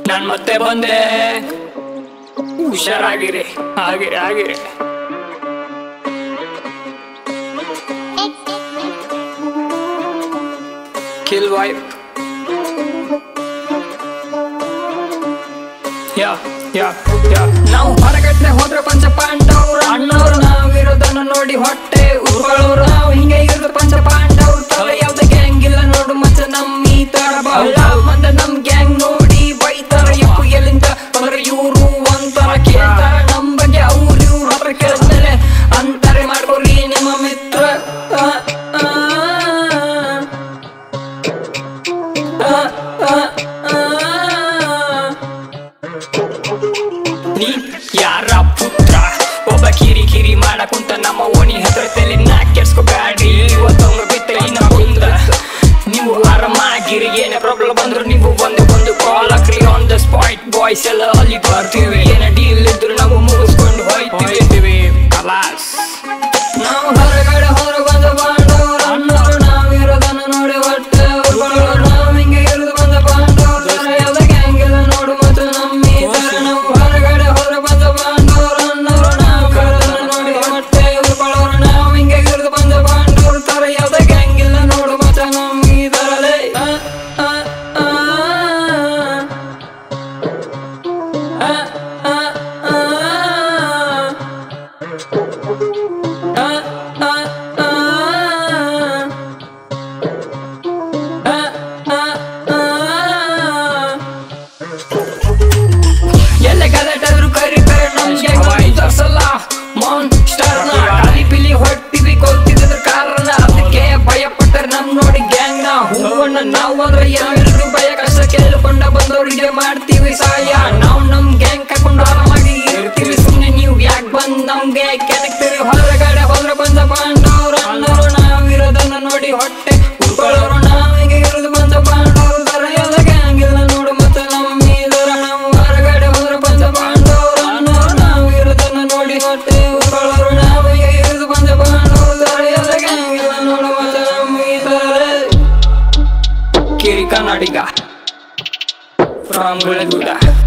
ನಾನ್ ಮತ್ತೆ ಬಂದೆ ಹುಷಾರಾಗಿರಿ ಆಗಿರಿ ಆಗಿರಿ ಕಿಲ್ ವೈಪ್ ಯಾ ಯಾ ಯಾ ನಾವು ಹೊರಗಡೆ ಹೋದ್ರೆ ಪಂಚ ಪಾಂಡವ್ರು ಅಣ್ಣವ್ರು ನಾವಿರೋದನ್ನ ನೋಡಿ ಹೊಟ್ಟೆ ಉರುಗಳವ್ರು ನಾವು ಹಿಂಗೆ ಇರೋದು ಪಂಚ ಪಾಂಡವ್ರು ತಲೆ ಯಾವ್ದೇ ಗ್ಯಾಂಗ್ ಇಲ್ಲ ನೋಡು ಮತ್ತೆ ನಮ್ ಈ ತರ ಬಹಳ ಮಂದ ನಮ್ ಗ್ಯಾಂಗ್ ನೋಡಿ ಬೈತಾರ ಯಪ್ಪು ಎಲ್ಲಿಂದ ಬಂದ್ರೆ ಇವ್ರು ಒಂಥರ ಕೇಳ್ತಾರ ನಮ್ ಬಗ್ಗೆ ಅವ್ರು ಇವ್ರ ಹತ್ರ ಕೇಳಿದ್ಮೇಲೆ ಅಂತಾರೆ ಮಾಡ್ಕೊರಿ ನಿಮ್ಮ ಮಿತ್ರ ಆ, ಆ, ಆ, ಆ, ಆ, ಆ. ನೀ ಯಾರ ಪುತ್ರ ಒಬ್ಬ ಕಿರಿ ಕಿರಿ ಮಾಡಕುಂತ ನಮ್ಮ ಓಣಿ ಹತ್ರ ತಲೆ ನಾ ಕೆಡ್ಸ್ಕೊಬ್ಯಾಡ್ರಿ ಇವತ್ತೊಂದು ಬಿತ್ತಲಿ ನಾ ಕುಂದ ನೀವು ಆರಾಮಾಗಿರಿ ಏನೇ ಪ್ರಾಬ್ಲಮ್ ಬಂದ್ರು ನೀವು ಒಂದು ಒಂದು ಕಾಲ್ ಹಾಕ್ರಿ ಆನ್ ದ ಸ್ಪಾಟ್ ಬಾಯ್ಸ್ ಎಲ್ಲ ಅಲ್ಲಿ ಬರ್ತೀವಿ ಏನೇ ಡೀಲ್ ಇದ್ರು ನಾವು ಮುಗಿಸ್ಕೊಂಡು ಹೋಯ್ತೀವಿ ಕಲಾಸ್ ನಾವು ಹೊರಗಡೆ ಹೊರ ಬಂದ ಪಾಂಡವ್ರು ಅಣ್ಣವ್ರು ನಾವಿರೋದನ್ನ ನೋಡಿ ಹೊಟ್ಟೆ ಉರ್ಕೊಳ್ಳೋರು ನಾವು ಹಿಂಗೆ ಇರೋದು ಬಂದ ಪಾಂಡವ್ರು ತರ ಎಲ್ಲ ಗ್ಯಾಂಗ್ ಎಲ್ಲ ನೋಡು ಮತ್ತು ನಮ್ಮ ಈ ತರ ನಾವು ಹೊರಗಡೆ ಹೊರ ಬಂದ ಪಾಂಡವ್ರು ಅಣ್ಣವ್ರು ನಾವಿರೋದನ್ನ ನೋಡಿ ಹೊಟ್ಟೆ ಉರ್ಕೊಳ್ಳೋರು ನಾವು ಹಿಂಗೆ ಇರೋದು ಬಂದ ಪಾಂಡವ್ರು ತರ ಎಲ್ಲ ಗ್ಯಾಂಗ್ ಎಲ್ಲ ನೋಡು ಮತ್ತು ನಮ್ಮ ಈ ತರಲೇ ಆ, ಆ, ಆ, ಆ, ಆ, ಆ, ಆ. ಎಲ್ಲ ಗಲಾಟೆದ್ರು ಕರಿತಾರೆ ನಮ್ಗೆ ತೋರ್ಸಲ್ಲ ಮಾನ್ಸ್ಟರ್ ನ ಖಾಲಿ ಪಿಲಿ ಹೊಟ್ಟಿವಿ ಕೊಲ್ತಿದ್ರ ಕಾರಣ ಅದಕ್ಕೆ ಭಯ ಪಟ್ಟರೆ ನಮ್ ನೋಡಿ ಗ್ಯಾಂಗ್ ನ ಹೂವಣ್ಣ ನಾವು ಅಂದ್ರೆ ಎಲ್ರಿಗೂ ಭಯ ಕಷ್ಟ ಕೇಳಿಕೊಂಡ ಬಂದವರಿಗೆ ಮಾಡ್ತೀವಿ ಸಹಾಯ ನಾವು ನಮ್ ಗ್ಯಾಂಗ್ ಕರ್ಕೊಂಡು ಆರಾಮಾಗಿ ಇರ್ತೀವಿ ಸುಮ್ನೆ ನೀವು ಯಾಕೆ ಬಂದ್ ನಮ್ಗೆ ಕೆದಕ್ತೀರಿ ಹೊರಗಡೆ ಹೋದ್ರೆ ಬಂದ ಪಾಂಡವ್ರು ಅನ್ನೋರು ನಾವಿರೋದನ್ನ ನೋಡಿ ಹೊಟ್ಟೆ ಉಳ್ಕೊಳ್ಳೋರು ನಾವಿಗೆ ಇರೋದು ಬಂದ ಪಾಂಡವ್ರು ತರ ಎಲ್ಲ ಗ್ಯಾಂಗ್ ಎಲ್ಲ ನೋಡು ಮತ್ತೆ ನಮ್ಮ ಇದರ ನಾವು ಹೊರಗಡೆ ಹೋದ್ರೆ ಬಂದ ಪಾಂಡವ್ರು ಅನ್ನೋರು ನಾವಿರೋದನ್ನ ನೋಡಿ ಹೊಟ್ಟೆ ಉಳ್ಕೊಳ್ಳೋರು ನಾವಿಗೆ ಇರೋದು ಬಂದ ಪಾಂಡವ್ರು ತರ ಎಲ್ಲ ಗ್ಯಾಂಗ್ ಎಲ್ಲ ನೋಡು ಮತ್ತೆ ನಮ್ಮ ಇದರ ಕಿರಿ ಕನ್ನಡಿಗ ಫ್ರಮ್ ಗುಳಗುಡ